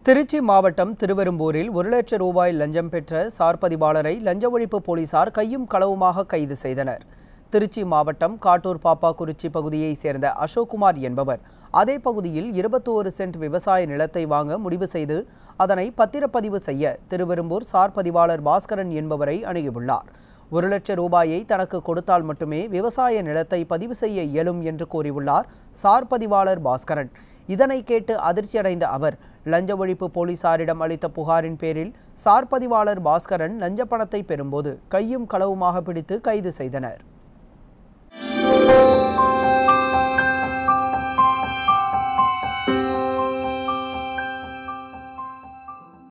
திருச்சி மாவட்டம் திருவெரும்பூரில் ஒரு லட்சம் ரூபாய் லஞ்சம் பெற்ற சார் பதிவாளரை லஞ்ச ஒழிப்பு போலீசார் கையும் களவுமாக கைது செய்தனர் திருச்சி மாவட்டம் காட்டூர் பாப்பாக்குறிச்சி பகுதியைச் சேர்ந்த அசோக்குமார் என்பவர் அதே பகுதியில் இருபத்தோரு சென்ட் விவசாய நிலத்தை வாங்க முடிவு செய்து அதனை பத்திரப்பதிவு செய்ய திருவெரும்பூர் சார் பதிவாளர் பாஸ்கரன் என்பவரை அணுகியுள்ளார் ஒரு லட்சம் ரூபாயை தனக்கு கொடுத்தால் மட்டுமே விவசாய நிலத்தை பதிவு செய்ய இயலும் என்று கூறியுள்ளார் சார் பதிவாளர் பாஸ்கரன் இதனை கேட்டு அதிர்ச்சியடைந்த அவர் லஞ்ச ஒழிப்பு போலீசாரிடம் அளித்த புகாரின் பேரில் சார் பதிவாளர் பாஸ்கரன் லஞ்ச பணத்தை பெறும்போது கையும் களவுமாக பிடித்து கைது செய்தனர்